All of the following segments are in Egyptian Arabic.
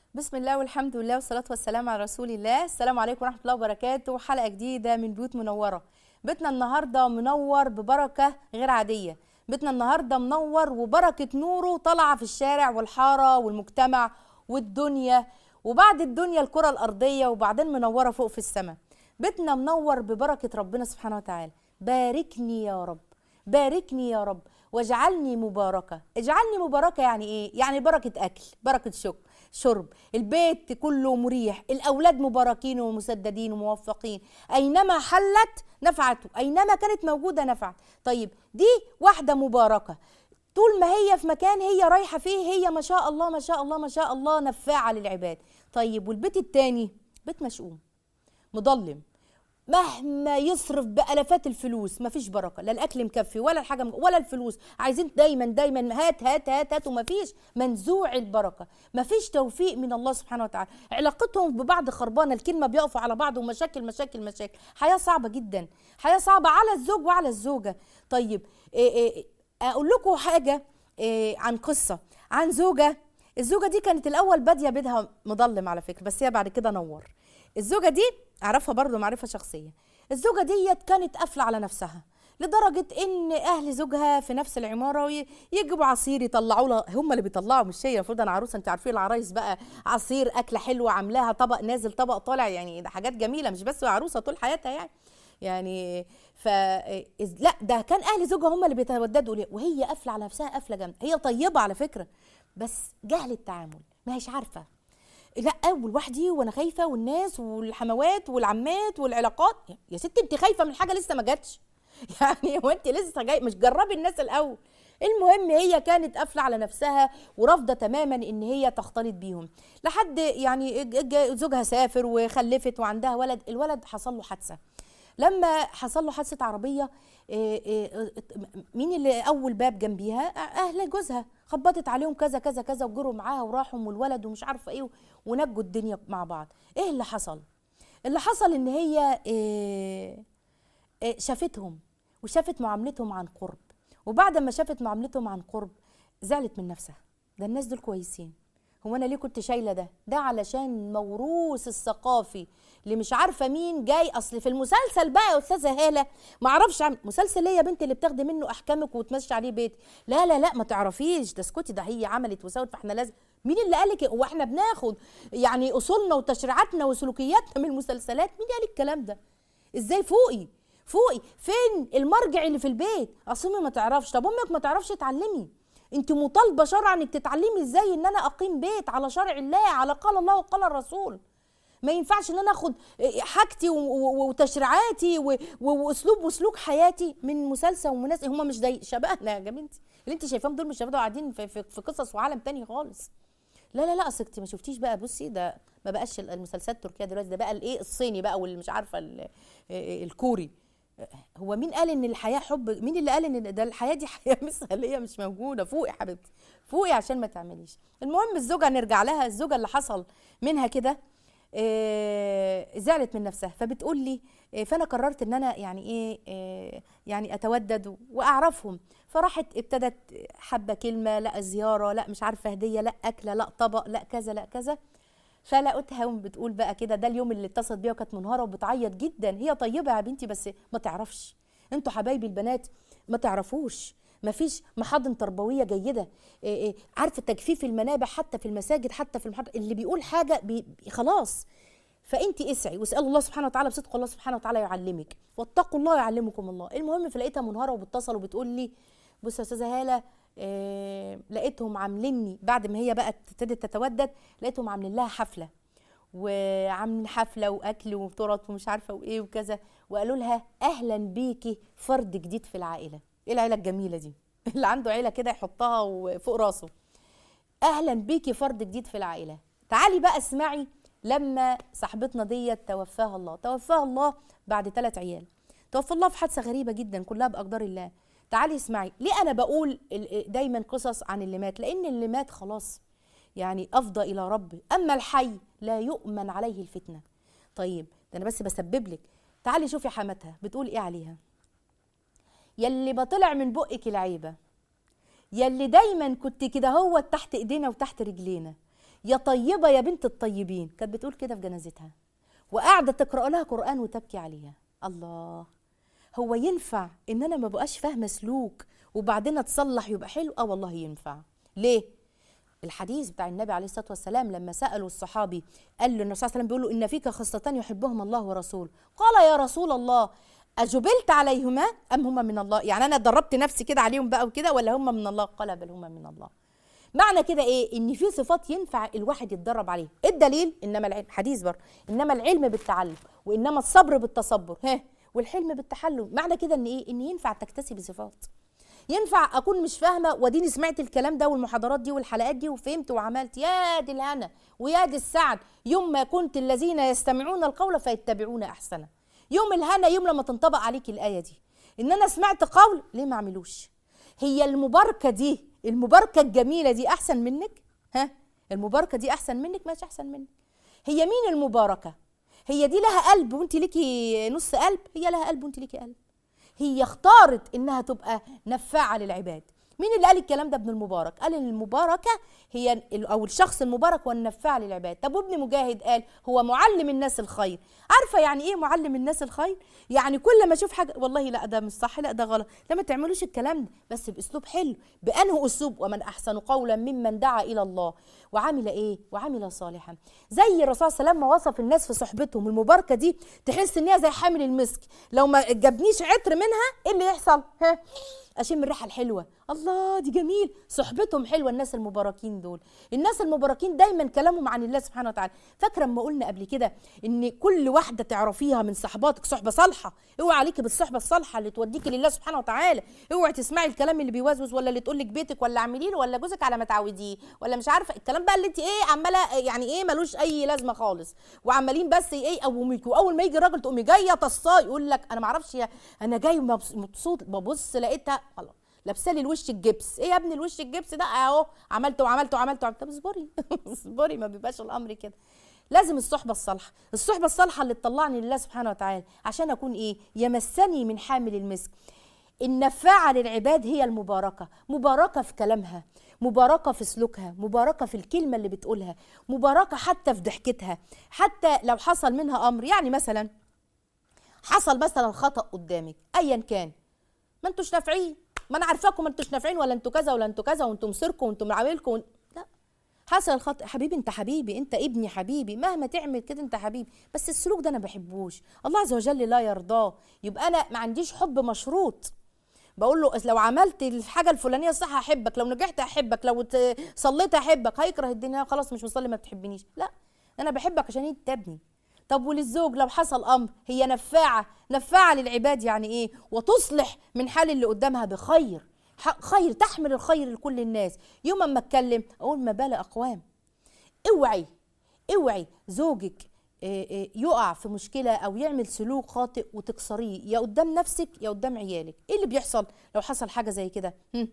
بسم الله والحمد لله والصلاة والسلام على رسول الله السلام عليكم ورحمة الله وبركاته حلقة جديدة من بيوت منورة بيتنا النهاردة منور ببركة غير عادية بيتنا النهاردة منور وبركة نوره طالعة في الشارع والحارة والمجتمع والدنيا وبعد الدنيا الكرة الأرضية وبعدين منورة فوق في السماء بيتنا منور ببركة ربنا سبحانه وتعالى باركني يا رب باركني يا رب واجعلني مباركة اجعلني مباركة يعني ايه؟ يعني بركة أكل بركة شك شرب البيت كله مريح الأولاد مباركين ومسددين وموفقين أينما حلت نفعته أينما كانت موجودة نفعت طيب دي واحدة مباركة طول ما هي في مكان هي رايحة فيه هي ما شاء الله ما شاء الله ما شاء الله نفاعة للعباد طيب والبيت التاني بيت مشؤوم مضلم مهما يصرف بألافات الفلوس مفيش بركة لا الأكل مكفي ولا الحاجة مك... ولا الفلوس عايزين دايما دايما هات هات هات هات ومفيش منزوع البركة مفيش توفيق من الله سبحانه وتعالى علاقتهم ببعض خربانة الكلمة بيقفوا على بعض ومشاكل مشاكل مشاكل حياة صعبة جدا حياة صعبة على الزوج وعلى الزوجة طيب إيه إيه أقول لكم حاجة إيه عن قصة عن زوجة الزوجة دي كانت الأول بادية بيتها مظلم على فكرة بس هي بعد كده نور الزوجة دي أعرفها برضو معرفة شخصية الزوجة ديت كانت قافلة على نفسها لدرجة إن أهل زوجها في نفس العمارة وي- يجيبوا عصير يطلعوا لها هم اللي بيطلعوا مش هي المفروض أنا عروسة أنت عارفين العرايس بقى عصير أكلة حلوة عاملاها طبق نازل طبق طالع يعني ده حاجات جميلة مش بس عروسة طول حياتها يعني يعني ف إز- لا ده كان اهل زوجها هم اللي بيتوددوا ليه وهي قافله على نفسها قافله جامده هي طيبه على فكره بس جهل التعامل ما هيش عارفه لا ولوحدي وانا خايفه والناس والحموات والعمات والعلاقات يا ست انت خايفه من حاجه لسه ما جاتش يعني وانت لسه جاي مش جربي الناس الاول المهم هي كانت قافله على نفسها ورافضه تماما ان هي تختلط بيهم لحد يعني ج- ج- زوجها سافر وخلفت وعندها ولد الولد حصل له حادثه لما حصل له حادثه عربيه إيه إيه مين اللي اول باب جنبيها اهل جوزها خبطت عليهم كذا كذا كذا وجروا معاها وراحوا والولد ومش عارفه ايه ونجوا الدنيا مع بعض ايه اللي حصل اللي حصل ان هي إيه إيه شافتهم وشافت معاملتهم عن قرب وبعد ما شافت معاملتهم عن قرب زعلت من نفسها ده الناس دول كويسين هو انا ليه كنت شايله ده ده علشان موروث الثقافي اللي مش عارفه مين جاي اصل في المسلسل بقى يا استاذه هاله ما اعرفش عن مسلسل ايه يا بنتي اللي بتاخدي منه احكامك وتمشي عليه بيت لا لا لا ما تعرفيش ده اسكتي ده هي عملت وسوت فاحنا لازم مين اللي قالك هو احنا بناخد يعني اصولنا وتشريعاتنا وسلوكياتنا من المسلسلات مين قال الكلام ده ازاي فوقي فوقي فين المرجع اللي في البيت اصل أمي ما تعرفش طب امك ما تعرفش تعلمي انت مطالبه شرعا انك تتعلمي ازاي ان انا اقيم بيت على شرع الله على قال الله وقال الرسول ما ينفعش ان انا اخد حاجتي و- و- وتشريعاتي و- و- واسلوب وسلوك حياتي من مسلسل ومناس هم مش زي شبهنا يا جميلتي اللي انت شايفاهم دول مش شباب دول قاعدين في, في, في قصص وعالم تاني خالص لا لا لا اصل انت ما شفتيش بقى بصي ده ما بقاش المسلسلات التركيه دلوقتي ده بقى الايه الصيني بقى واللي مش عارفه ال- الكوري هو مين قال ان الحياه حب مين اللي قال ان ده الحياه دي حياه مثاليه مش موجوده فوقي يا حبيبتي فوقي عشان ما تعمليش المهم الزوجه نرجع لها الزوجه اللي حصل منها كده آه، زعلت من نفسها فبتقول لي آه، فانا قررت ان انا يعني ايه آه، يعني اتودد واعرفهم فراحت ابتدت حبه كلمه لا زياره لا مش عارفه هديه لا اكله لا طبق لا كذا لا كذا فلقيتها بتقول بقى كده ده اليوم اللي اتصلت بيها وكانت منهاره وبتعيط جدا هي طيبه يا بنتي بس ما تعرفش انتوا حبايبي البنات ما تعرفوش ما فيش محاضن تربويه جيده إيه إيه عارفه تجفيف المنابع حتى في المساجد حتى في المحاضر اللي بيقول حاجه بي خلاص فانت اسعي واسال الله سبحانه وتعالى بصدق الله سبحانه وتعالى يعلمك واتقوا الله يعلمكم الله المهم فلقيتها منهاره وبتصل وبتقول لي بص يا استاذه هاله إيه لقيتهم عامليني بعد ما هي بقت ابتدت تتودد لقيتهم عاملين لها حفله وعاملين حفله واكل وتورت ومش عارفه وايه وكذا وقالوا لها اهلا بيكي فرد جديد في العائله ايه العيله الجميله دي اللي عنده عيله كده يحطها فوق راسه اهلا بيكي فرد جديد في العائله تعالي بقى اسمعي لما صاحبتنا ديت توفاها الله توفاها الله بعد ثلاث عيال توفى الله في حادثه غريبه جدا كلها باقدار الله تعالي اسمعي ليه انا بقول ال- دايما قصص عن اللي مات لان اللي مات خلاص يعني افضى الى ربه اما الحي لا يؤمن عليه الفتنه طيب ده انا بس بسبب لك تعالي شوفي حماتها بتقول ايه عليها يلي بطلع من بقك العيبه يلي دايما كنت كده هو تحت ايدينا وتحت رجلينا يا طيبه يا بنت الطيبين كانت بتقول كده في جنازتها وقاعده تقرا لها قران وتبكي عليها الله هو ينفع ان انا ما بقاش فاهمه سلوك وبعدين اتصلح يبقى حلو اه والله ينفع ليه الحديث بتاع النبي عليه الصلاه والسلام لما سالوا الصحابي قال له النبي صلى الله عليه وسلم بيقول له ان فيك خصلتان يحبهما الله ورسوله قال يا رسول الله اجبلت عليهما ام هما من الله يعني انا دربت نفسي كده عليهم بقى وكده ولا هما من الله قال بل هما من الله معنى كده ايه ان في صفات ينفع الواحد يتدرب عليها الدليل انما العلم حديث بر انما العلم بالتعلم وانما الصبر بالتصبر ها والحلم بالتحلم معنى كده ان ايه ان ينفع تكتسبي صفات ينفع اكون مش فاهمه واديني سمعت الكلام ده والمحاضرات دي والحلقات دي وفهمت وعملت يا دي الهنا ويا دي السعد يوم ما كنت الذين يستمعون القول فيتبعون احسنه يوم الهنا يوم لما تنطبق عليك الايه دي ان انا سمعت قول ليه ما اعملوش هي المباركه دي المباركه الجميله دي احسن منك ها المباركه دي احسن منك ماشي احسن منك هي مين المباركه هي دي لها قلب وانت ليكي نص قلب هي لها قلب وانت ليكي قلب هي اختارت انها تبقى نفاعه للعباد مين اللي قال الكلام ده ابن المبارك قال ان المباركه هي او الشخص المبارك هو النفاع للعباد طب وابن مجاهد قال هو معلم الناس الخير عارفه يعني ايه معلم الناس الخير يعني كل ما اشوف حاجه والله لا ده مش صح لا ده غلط لا ما تعملوش الكلام ده بس باسلوب حلو بانه اسلوب ومن احسن قولا ممن دعا الى الله وعمل ايه وعمل صالحا زي الرسول صلى الله عليه وسلم ما وصف الناس في صحبتهم المباركه دي تحس ان هي زي حامل المسك لو ما جابنيش عطر منها ايه اللي يحصل ها اشم الريحه الحلوه الله دي جميل صحبتهم حلوه الناس المباركين دول الناس المباركين دايما كلامهم عن الله سبحانه وتعالى فاكره اما قلنا قبل كده ان كل واحده تعرفيها من صحباتك صحبه صالحه اوعي عليكي بالصحبه الصالحه اللي توديكي لله سبحانه وتعالى اوعي تسمعي الكلام اللي بيوزوز ولا اللي تقول لك بيتك ولا اعمليه ولا جوزك على ما تعوديه ولا مش عارفه الكلام بقى اللي انت ايه عماله يعني ايه ملوش اي لازمه خالص وعمالين بس ايه يقوموك واول ما يجي الراجل تقومي جايه تصاه يقول لك انا ما اعرفش انا جاي مبسوط ببص لقيتها خلاص لابسه لي الوش الجبس ايه يا ابني الوش الجبس ده اهو عملت وعملت وعملت طب اصبري اصبري ما بيبقاش الامر كده لازم الصحبه الصالحه الصحبه الصالحه اللي تطلعني لله سبحانه وتعالى عشان اكون ايه يمسني من حامل المسك النفاعة للعباد هي المباركة مباركة في كلامها مباركة في سلوكها مباركة في الكلمة اللي بتقولها مباركة حتى في ضحكتها حتى لو حصل منها أمر يعني مثلا حصل مثلا خطأ قدامك أيا كان ما انتوش نافعين ما انا عارفاكم ما انتوش نافعين ولا انتوا كذا ولا انتوا كذا وانتوا مصيركم وانتوا معاملكم و... لا حصل الخطأ حبيبي انت حبيبي انت ابني حبيبي مهما تعمل كده انت حبيبي بس السلوك ده انا بحبوش الله عز وجل لا يرضاه يبقى انا ما عنديش حب مشروط بقول له لو عملت الحاجه الفلانيه صح احبك لو نجحت احبك لو صليت احبك هيكره الدنيا خلاص مش مصلي ما بتحبنيش لا انا بحبك عشان انت ابني طب وللزوج لو حصل امر هي نفاعه نفاعه للعباد يعني ايه وتصلح من حال اللي قدامها بخير خير تحمل الخير لكل الناس يوم ما اتكلم اقول ما بال اقوام اوعي اوعي زوجك يقع في مشكله او يعمل سلوك خاطئ وتكسريه يا قدام نفسك يا قدام عيالك ايه اللي بيحصل لو حصل حاجه زي كده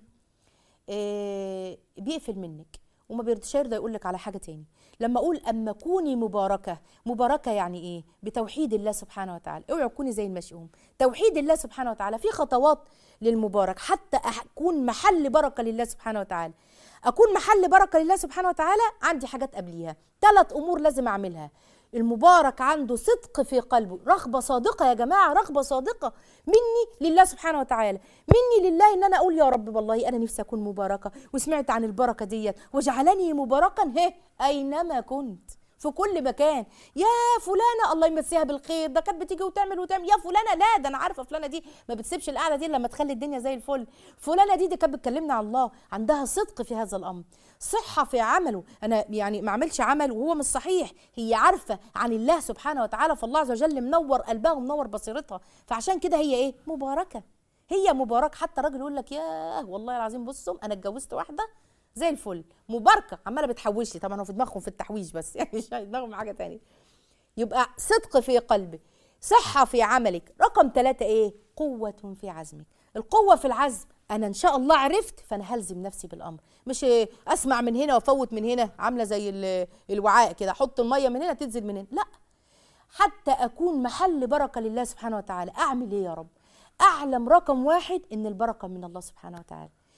بيقفل منك وما بيرضاش يرضى يقول لك على حاجه تاني لما اقول اما كوني مباركه مباركه يعني ايه بتوحيد الله سبحانه وتعالى اوعي تكوني زي المشؤوم توحيد الله سبحانه وتعالى في خطوات للمبارك حتى اكون محل بركه لله سبحانه وتعالى اكون محل بركه لله سبحانه وتعالى عندي حاجات قبليها ثلاث امور لازم اعملها المبارك عنده صدق في قلبه رغبة صادقة يا جماعة رغبة صادقة مني لله سبحانه وتعالى مني لله ان انا اقول يا رب والله انا نفسي اكون مباركة وسمعت عن البركة ديت وجعلني مباركا هه اينما كنت في كل مكان يا فلانه الله يمسيها بالخير ده كانت بتيجي وتعمل وتعمل يا فلانه لا ده انا عارفه فلانه دي ما بتسيبش القعده دي لما تخلي الدنيا زي الفل فلانه دي دي كانت بتكلمنا عن الله عندها صدق في هذا الامر صحه في عمله انا يعني ما عملش عمل وهو مش صحيح هي عارفه عن الله سبحانه وتعالى فالله عز وجل منور قلبها ومنور بصيرتها فعشان كده هي ايه مباركه هي مبارك حتى راجل يقول لك ياه والله العظيم بصوا انا اتجوزت واحده زي الفل مباركه عماله بتحوش لي طبعا هو في دماغهم في التحويش بس يعني مش في دماغهم حاجه تانية يبقى صدق في قلبك صحه في عملك رقم ثلاثة ايه قوه في عزمك القوه في العزم انا ان شاء الله عرفت فانا هلزم نفسي بالامر مش إيه اسمع من هنا وافوت من هنا عامله زي الوعاء كده احط الميه من هنا تنزل من هنا لا حتى اكون محل بركه لله سبحانه وتعالى اعمل ايه يا رب اعلم رقم واحد ان البركه من الله سبحانه وتعالى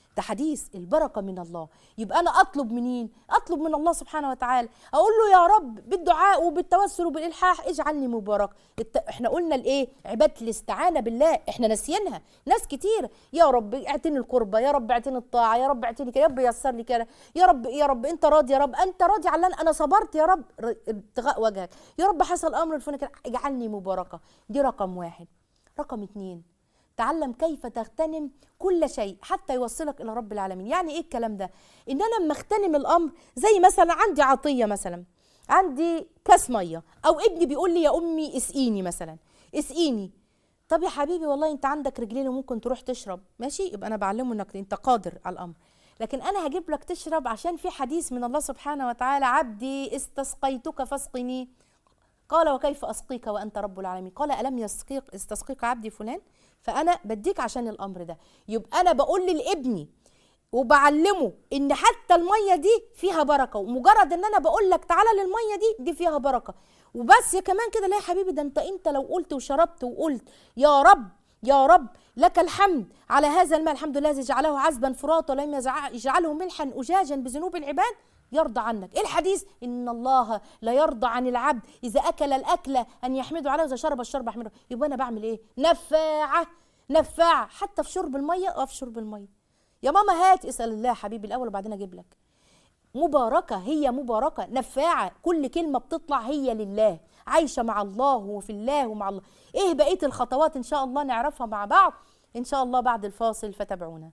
ده حديث البركة من الله يبقى أنا أطلب منين أطلب من الله سبحانه وتعالى أقول له يا رب بالدعاء وبالتوسل وبالإلحاح اجعلني مبارك الت... احنا قلنا الإيه عبادة الاستعانة بالله احنا ناسيينها ناس كتير يا رب اعتني القربة يا رب اعتني الطاعة يا رب اعتني كده يا رب يسر لي كده يا رب يا رب أنت راضي يا رب أنت راضي على أنا صبرت يا رب ر- ابتغاء وجهك يا رب حصل أمر الفلاني كده اجعلني مباركة دي رقم واحد رقم اتنين تعلم كيف تغتنم كل شيء حتى يوصلك الى رب العالمين يعني ايه الكلام ده ان انا لما اغتنم الامر زي مثلا عندي عطيه مثلا عندي كاس ميه او ابني بيقول لي يا امي اسقيني مثلا اسقيني طب يا حبيبي والله انت عندك رجلين وممكن تروح تشرب ماشي يبقى انا بعلمه انك انت قادر على الامر لكن انا هجيب لك تشرب عشان في حديث من الله سبحانه وتعالى عبدي استسقيتك فاسقني قال وكيف اسقيك وانت رب العالمين قال الم يسقيك استسقيك عبدي فلان فانا بديك عشان الامر ده يبقى انا بقول لابني وبعلمه ان حتى الميه دي فيها بركه ومجرد ان انا بقول لك تعالى للميه دي دي فيها بركه وبس يا كمان كده لا يا حبيبي ده انت انت لو قلت وشربت وقلت يا رب يا رب لك الحمد على هذا الماء الحمد لله الذي جعله عذبا فراطا ولم يجع- يجعله ملحا اجاجا بذنوب العباد يرضى عنك ايه الحديث ان الله لا يرضى عن العبد اذا اكل الاكله ان يحمده عليه واذا شرب الشرب يحمده يبقى انا بعمل ايه نفاعه نفاعه حتى في شرب الميه اه في شرب الميه يا ماما هات اسال الله حبيبي الاول وبعدين اجيب لك مباركه هي مباركه نفاعه كل كلمه بتطلع هي لله عايشه مع الله وفي الله ومع الله ايه بقيه الخطوات ان شاء الله نعرفها مع بعض ان شاء الله بعد الفاصل فتابعونا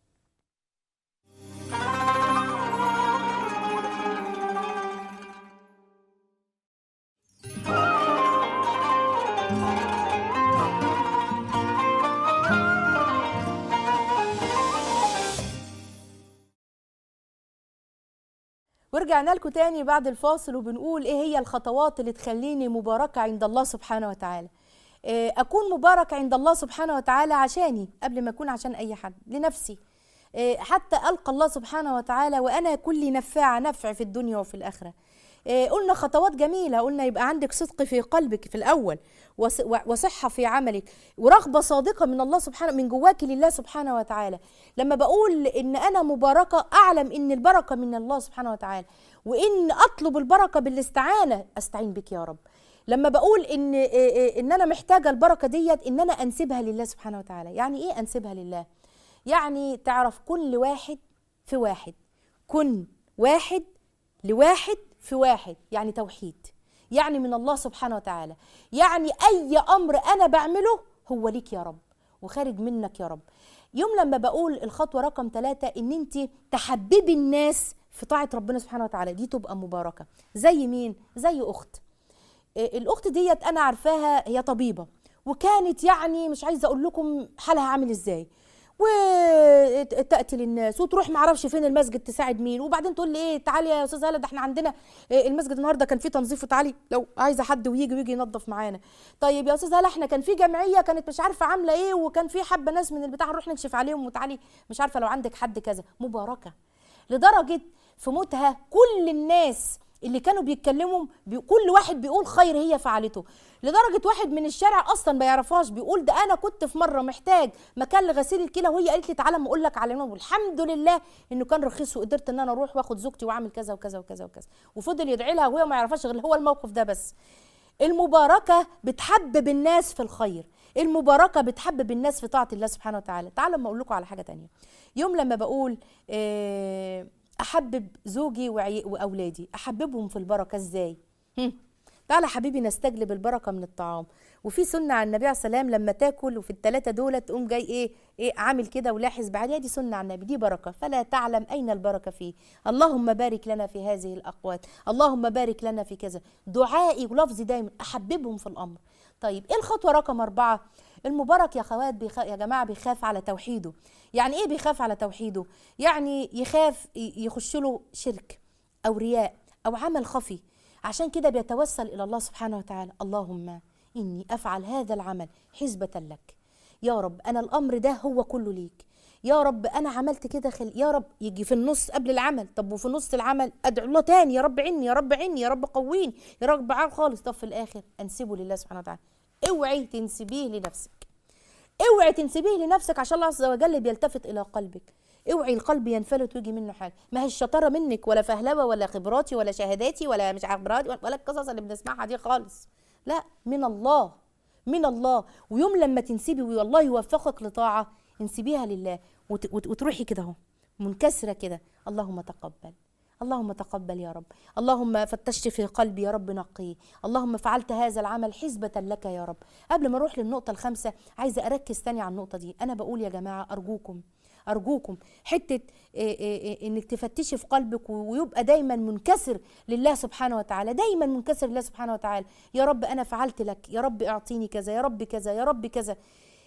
ورجعنا لكم تاني بعد الفاصل وبنقول ايه هي الخطوات اللي تخليني مباركة عند الله سبحانه وتعالى إيه اكون مبارك عند الله سبحانه وتعالى عشاني قبل ما اكون عشان اي حد لنفسي إيه حتى القى الله سبحانه وتعالى وانا كل نفاعة نفع في الدنيا وفي الاخرة إيه قلنا خطوات جميلة قلنا يبقى عندك صدق في قلبك في الأول وص- وصحة في عملك ورغبة صادقة من الله سبحانه من جواك لله سبحانه وتعالى لما بقول إن أنا مباركة أعلم إن البركة من الله سبحانه وتعالى وإن أطلب البركة بالاستعانة أستعين بك يا رب لما بقول ان إيه إيه ان انا محتاجه البركه ديت ان انا انسبها لله سبحانه وتعالى يعني ايه انسبها لله يعني تعرف كل واحد في واحد كن واحد لواحد في واحد يعني توحيد يعني من الله سبحانه وتعالى يعني اي امر انا بعمله هو ليك يا رب وخارج منك يا رب يوم لما بقول الخطوه رقم ثلاثة ان انت تحببي الناس في طاعه ربنا سبحانه وتعالى دي تبقى مباركه زي مين زي اخت إيه، الاخت ديت انا عارفاها هي طبيبه وكانت يعني مش عايزه اقول لكم حالها عامل ازاي وتاتي للناس وتروح معرفش فين المسجد تساعد مين وبعدين تقول لي ايه تعالي يا استاذ هلا ده احنا عندنا إيه، المسجد النهارده كان فيه تنظيف وتعالي لو عايزه حد ويجي ويجي ينظف معانا طيب يا استاذ هلا احنا كان في جمعيه كانت مش عارفه عامله ايه وكان في حبه ناس من البتاع نروح نكشف عليهم وتعالي مش عارفه لو عندك حد كذا مباركه لدرجه في موتها كل الناس اللي كانوا بيتكلموا بي... كل واحد بيقول خير هي فعلته لدرجه واحد من الشارع اصلا ما يعرفهاش بيقول ده انا كنت في مره محتاج مكان لغسيل الكلى وهي قالت لي تعالى اما اقول لك على نوم والحمد لله انه كان رخيص وقدرت ان انا اروح واخد زوجتي واعمل كذا وكذا وكذا وكذا وفضل يدعي لها وهي ما يعرفهاش غير هو الموقف ده بس المباركه بتحبب الناس في الخير المباركه بتحبب الناس في طاعه الله سبحانه وتعالى تعالوا اما اقول لكم على حاجه تانية يوم لما بقول آه، احبب زوجي وعي- واولادي احببهم في البركه ازاي هم. تعالى حبيبي نستجلب البركه من الطعام وفي سنه عن النبي عليه السلام لما تاكل وفي الثلاثه دول تقوم جاي ايه ايه عامل كده ولاحظ بعدها دي سنه عن النبي دي بركه فلا تعلم اين البركه فيه اللهم بارك لنا في هذه الاقوات اللهم بارك لنا في كذا دعائي ولفظي دايما احببهم في الامر طيب ايه الخطوه رقم أربعة المبارك يا خوات بيخ... يا جماعه بيخاف على توحيده يعني ايه بيخاف على توحيده يعني يخاف ي- يخش له شرك او رياء او عمل خفي عشان كده بيتوسل الى الله سبحانه وتعالى اللهم اني افعل هذا العمل حسبه لك يا رب انا الامر ده هو كله ليك يا رب انا عملت كده خل... يا رب يجي في النص قبل العمل طب وفي نص العمل ادعو الله تاني يا رب عني يا رب عني يا رب قويني يا رب عال خالص طب في الاخر انسبه لله سبحانه وتعالى اوعي تنسبيه لنفسك اوعي تنسبيه لنفسك عشان الله عز وجل بيلتفت الى قلبك اوعي القلب ينفلت ويجي منه حاجه ما هي الشطاره منك ولا فهلوه ولا خبراتي ولا شهاداتي ولا مش خبراتي ولا القصص اللي بنسمعها دي خالص لا من الله من الله ويوم لما تنسبي والله يوفقك لطاعه انسبيها لله وت- وت- وتروحي كده اهو منكسره كده اللهم تقبل اللهم تقبل يا رب اللهم فتشت في قلبي يا رب نقيه اللهم فعلت هذا العمل حسبة لك يا رب قبل ما اروح للنقطة الخامسة عايزة اركز تاني على النقطة دي انا بقول يا جماعة ارجوكم ارجوكم حته إيه إيه إيه انك تفتشي في قلبك و- ويبقى دايما منكسر لله سبحانه وتعالى دايما منكسر لله سبحانه وتعالى يا رب انا فعلت لك يا رب اعطيني كذا يا رب كذا يا رب كذا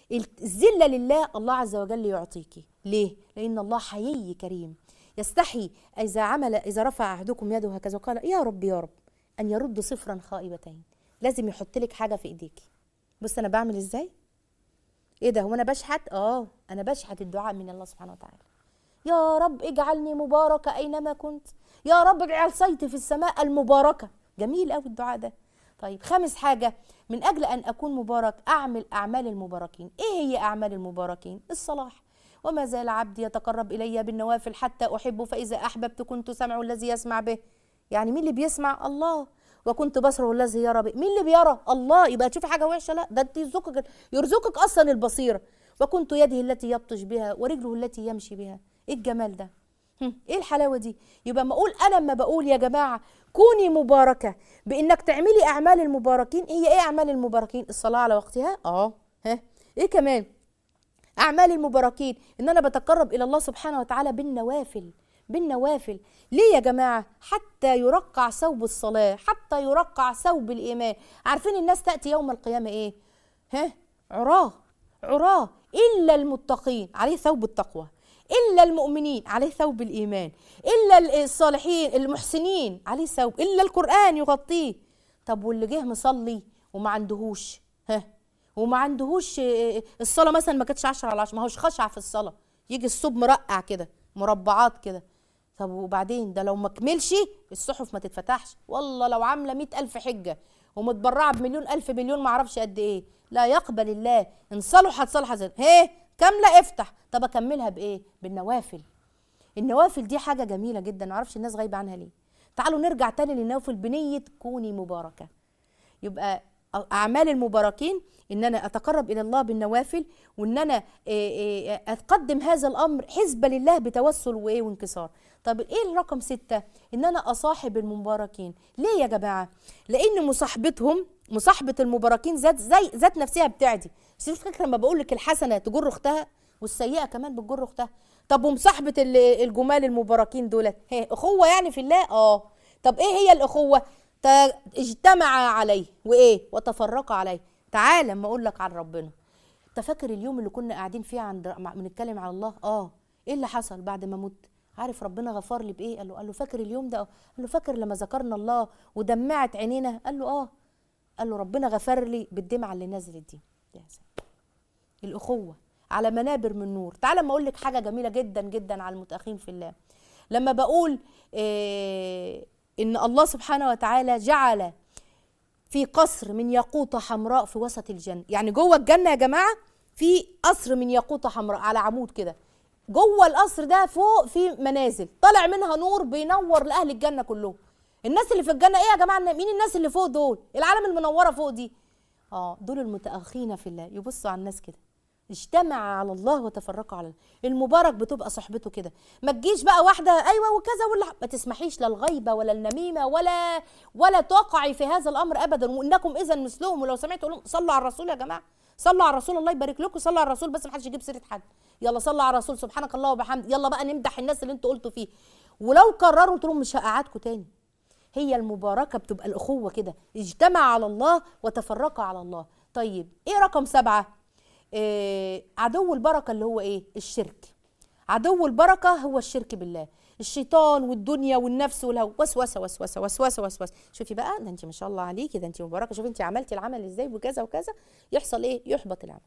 الذله لله الله عز وجل يعطيكي ليه لان الله حيي كريم يستحي اذا عمل اذا رفع احدكم يده هكذا وقال يا رب يا رب ان يرد صفرا خائبتين لازم يحط لك حاجه في ايديكي بص انا بعمل ازاي ايه ده هو انا بشحت اه انا بشحت الدعاء من الله سبحانه وتعالى يا رب اجعلني مباركة أينما كنت يا رب اجعل صيتي في السماء المباركة جميل قوي الدعاء ده طيب خامس حاجة من أجل أن أكون مبارك أعمل أعمال المباركين إيه هي أعمال المباركين الصلاح وما زال عبدي يتقرب إلي بالنوافل حتى أحبه فإذا أحببت كنت سمعه الذي يسمع به يعني مين اللي بيسمع الله وكنت بصره الذي يرى به مين اللي بيرى الله يبقى تشوفي حاجه وحشه لا ده انت يرزقك يرزقك اصلا البصيره وكنت يده التي يبطش بها ورجله التي يمشي بها ايه الجمال ده هم، ايه الحلاوه دي يبقى ما اقول انا لما بقول يا جماعه كوني مباركه بانك تعملي اعمال المباركين هي ايه اعمال المباركين الصلاه على وقتها اه ها ايه كمان اعمال المباركين ان انا بتقرب الى الله سبحانه وتعالى بالنوافل بالنوافل ليه يا جماعه حتى يرقع ثوب الصلاه حتى يرقع ثوب الايمان عارفين الناس تاتي يوم القيامه ايه ها عراه عراه الا المتقين عليه ثوب التقوى الا المؤمنين عليه ثوب الايمان الا الصالحين المحسنين عليه ثوب الا القران يغطيه طب واللي جه مصلي وما عندهوش ها وما عندهوش آه، الصلاه مثلا ما كانتش 10 على 10 ما هوش خشع في الصلاه يجي الصوب مرقع كده مربعات كده طب وبعدين ده لو ما كملش الصحف ما تتفتحش والله لو عامله مئة ألف حجة ومتبرعة بمليون ألف مليون ما اعرفش قد إيه لا يقبل الله إن صلحت صلحت زي- هي كاملة افتح طب أكملها بإيه بالنوافل النوافل دي حاجة جميلة جدا ما اعرفش الناس غايبة عنها ليه تعالوا نرجع تاني للنوافل بنية كوني مباركة يبقى اعمال المباركين ان انا اتقرب الى الله بالنوافل وان انا إيه إيه اتقدم هذا الامر حسبه لله بتوسل وايه وانكسار طب ايه الرقم ستة ان انا اصاحب المباركين ليه يا جماعه لان مصاحبتهم مصاحبه المباركين ذات زي ذات نفسها بتعدي شوف فكره لما بقول لك الحسنه تجر اختها والسيئه كمان بتجر اختها طب ومصاحبه ال- الجمال المباركين دولت هي اخوه يعني في الله اه طب ايه هي الاخوه تا- اجتمعا عليه وايه وتفرقا عليه تعال لما اقول لك عن ربنا انت فاكر اليوم اللي كنا قاعدين فيه عند مع- بنتكلم على الله اه ايه اللي حصل بعد ما مت عارف ربنا غفر لي بايه قال له قال له فاكر اليوم ده قال له فاكر لما ذكرنا الله ودمعت عينينا قال له اه قال له ربنا غفر لي بالدمعه اللي نزلت دي يا سلام الاخوه على منابر من نور تعال لما اقول لك حاجه جميله جدا جدا على المتاخين في الله لما بقول إيه ان الله سبحانه وتعالى جعل في قصر من ياقوته حمراء في وسط الجنه يعني جوه الجنه يا جماعه في قصر من ياقوته حمراء على عمود كده جوه القصر ده فوق في منازل طالع منها نور بينور لاهل الجنه كلهم الناس اللي في الجنه ايه يا جماعه مين الناس اللي فوق دول العالم المنوره فوق دي اه دول المتاخين في الله يبصوا على الناس كده اجتمع على الله وتفرقوا على الله المبارك بتبقى صحبته كده ما تجيش بقى واحده ايوه وكذا ولا ما تسمحيش لا الغيبه ولا النميمه ولا ولا تقعي في هذا الامر ابدا وانكم اذا مثلهم ولو سمعتوا لهم صلوا على الرسول يا جماعه صلوا على الرسول الله يبارك لكم صلوا على الرسول بس ما حدش يجيب سيره حد يلا صلوا على الرسول سبحانك الله وبحمد يلا بقى نمدح الناس اللي انتوا قلتوا فيه ولو قرروا قلت لهم مش هقعدكم تاني هي المباركه بتبقى الاخوه كده اجتمع على الله وتفرقا على الله طيب ايه رقم سبعه إيه عدو البركه اللي هو ايه الشرك عدو البركه هو الشرك بالله الشيطان والدنيا والنفس والهوى وسوسه وسوسه وسوسه وسوسه شوفي بقى ده انت ما شاء الله عليكي ده انت مباركه شوفي انت عملتي العمل ازاي وكذا وكذا يحصل ايه يحبط العمل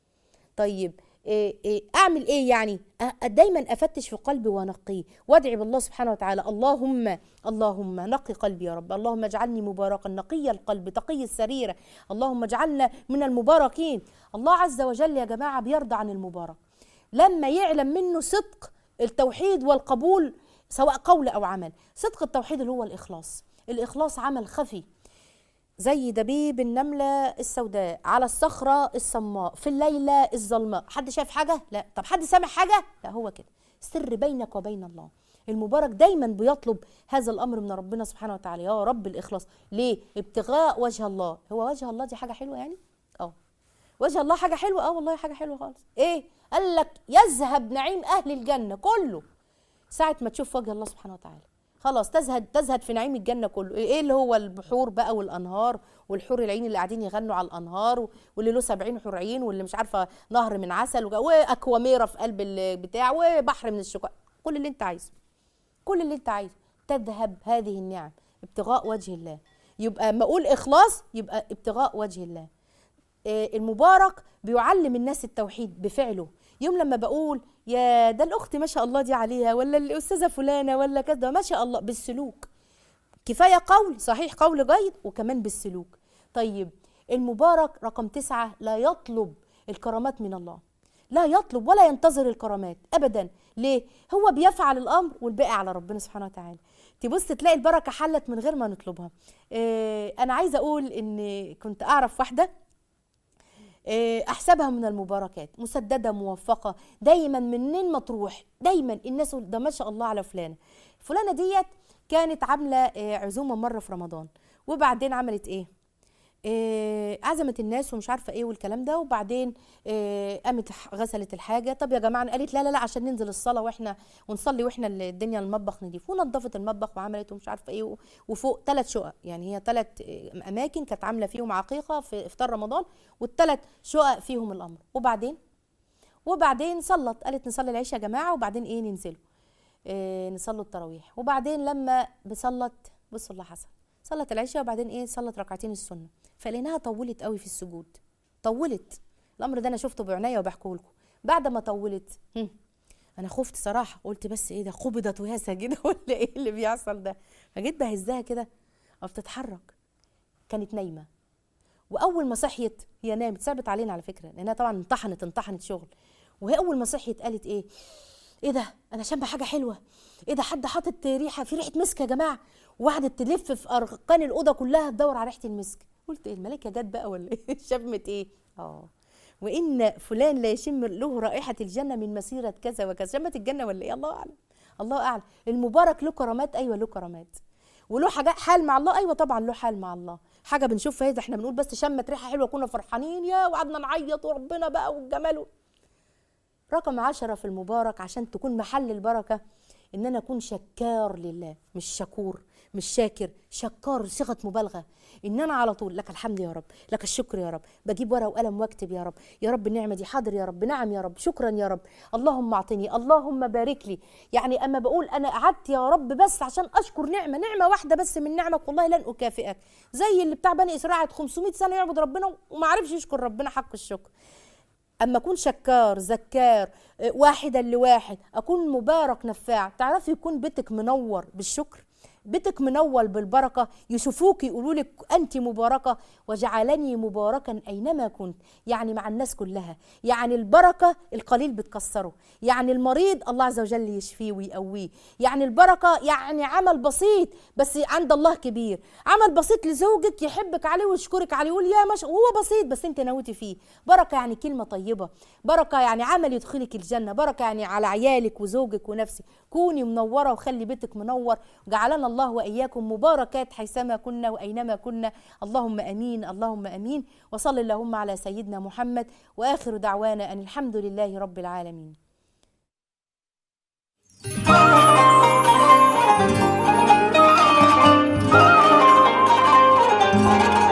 طيب إيه إيه اعمل ايه يعني أ- دايما افتش في قلبي وانقيه وادعي بالله سبحانه وتعالى اللهم اللهم نقي قلبي يا رب اللهم اجعلني مباركا نقي القلب تقي السريره اللهم اجعلنا من المباركين الله عز وجل يا جماعه بيرضى عن المبارك لما يعلم منه صدق التوحيد والقبول سواء قول او عمل صدق التوحيد اللي هو الاخلاص الاخلاص عمل خفي زي دبيب النملة السوداء على الصخرة الصماء في الليلة الظلماء حد شايف حاجة؟ لا طب حد سامع حاجة؟ لا هو كده سر بينك وبين الله المبارك دايما بيطلب هذا الامر من ربنا سبحانه وتعالى يا رب الاخلاص ليه ابتغاء وجه الله هو وجه الله دي حاجه حلوه يعني اه وجه الله حاجه حلوه اه والله حاجه حلوه خالص ايه قال لك يذهب نعيم اهل الجنه كله ساعه ما تشوف وجه الله سبحانه وتعالى خلاص تزهد تزهد في نعيم الجنه كله ايه اللي هو البحور بقى والانهار والحور العين اللي قاعدين يغنوا على الانهار واللي له 70 حور عين واللي مش عارفه نهر من عسل واكواميره في قلب البتاع وبحر من الشوكولاته كل اللي انت عايزه كل اللي انت عايزه تذهب هذه النعم ابتغاء وجه الله يبقى ما اقول اخلاص يبقى ابتغاء وجه الله المبارك بيعلم الناس التوحيد بفعله يوم لما بقول يا ده الاخت ما شاء الله دي عليها ولا الاستاذه فلانه ولا كذا ما شاء الله بالسلوك كفايه قول صحيح قول جيد وكمان بالسلوك طيب المبارك رقم تسعة لا يطلب الكرامات من الله لا يطلب ولا ينتظر الكرامات ابدا ليه هو بيفعل الامر والباقي على ربنا سبحانه وتعالى تبص تلاقي البركه حلت من غير ما نطلبها إيه انا عايزه اقول ان كنت اعرف واحده إيه احسبها من المباركات مسدده موفقه دايما منين ما تروح دايما الناس ده ما شاء الله على فلانه فلانه ديت كانت عامله إيه عزومه مره في رمضان وبعدين عملت ايه إيه عزمت الناس ومش عارفه ايه والكلام ده وبعدين إيه قامت غسلت الحاجه طب يا جماعه قالت لا لا لا عشان ننزل الصلاه واحنا ونصلي واحنا الدنيا المطبخ نضيف ونظفت المطبخ وعملت ومش عارفه ايه وفوق ثلاث شقق يعني هي ثلاث اماكن كانت عامله فيهم عقيقه في افطار رمضان والثلاث شقق فيهم الامر وبعدين وبعدين صلت قالت نصلي العشاء يا جماعه وبعدين ايه ننزلوا إيه نصلوا التراويح وبعدين لما بصلت بصوا اللي حصل صلت العشاء وبعدين ايه صلت ركعتين السنه فلقيناها طولت قوي في السجود طولت الامر ده انا شفته بعناية وبحكيه لكم بعد ما طولت هم. انا خفت صراحه قلت بس ايه ده قبضت وهي ساجده ولا ايه اللي بيحصل ده فجيت بهزها كده او بتتحرك كانت نايمه واول ما صحيت هي نامت ثابت علينا على فكره لانها طبعا انطحنت انطحنت شغل وهي اول ما صحيت قالت ايه ايه ده انا شامه حاجه حلوه ايه ده حد حاطط ريحه في ريحه مسك يا جماعه وقعدت تلف في ارقان الاوضه كلها تدور على ريحه المسك قلت ايه الملائكه جت بقى ولا ايه شمت ايه اه وان فلان لا يشم له رائحه الجنه من مسيره كذا وكذا شمت الجنه ولا ايه الله اعلم الله اعلم المبارك له كرامات ايوه له كرامات وله حاجات حال مع الله ايوه طبعا له حال مع الله حاجه بنشوفها ده احنا بنقول بس شمت ريحه حلوه كنا فرحانين يا وقعدنا نعيط وربنا بقى والجمال رقم عشرة في المبارك عشان تكون محل البركة إن أنا أكون شكار لله مش شكور مش شاكر شكار صيغه مبالغه ان انا على طول لك الحمد يا رب لك الشكر يا رب بجيب ورقه وقلم واكتب يا رب يا رب النعمه دي حاضر يا رب نعم يا رب شكرا يا رب اللهم اعطني اللهم بارك لي يعني اما بقول انا قعدت يا رب بس عشان اشكر نعمه نعمه واحده بس من نعمك والله لن اكافئك زي اللي بتاع بني اسرائيل 500 سنه يعبد ربنا وما عرفش يشكر ربنا حق الشكر اما اكون شكار زكار واحدا لواحد اكون مبارك نفاع تعرفي يكون بيتك منور بالشكر بيتك منول بالبركه يشوفوك يقولوا لك انت مباركه وجعلني مباركا اينما كنت يعني مع الناس كلها يعني البركه القليل بتكسره يعني المريض الله عز وجل يشفيه ويقويه يعني البركه يعني عمل بسيط بس عند الله كبير عمل بسيط لزوجك يحبك عليه ويشكرك عليه يقول يا مش وهو بسيط بس انت نويتي فيه بركه يعني كلمه طيبه بركه يعني عمل يدخلك الجنه بركه يعني على عيالك وزوجك ونفسك كوني منوره وخلي بيتك منور وجعلنا الله واياكم مباركات حيثما كنا واينما كنا اللهم امين اللهم امين وصل اللهم على سيدنا محمد واخر دعوانا ان الحمد لله رب العالمين Thank you.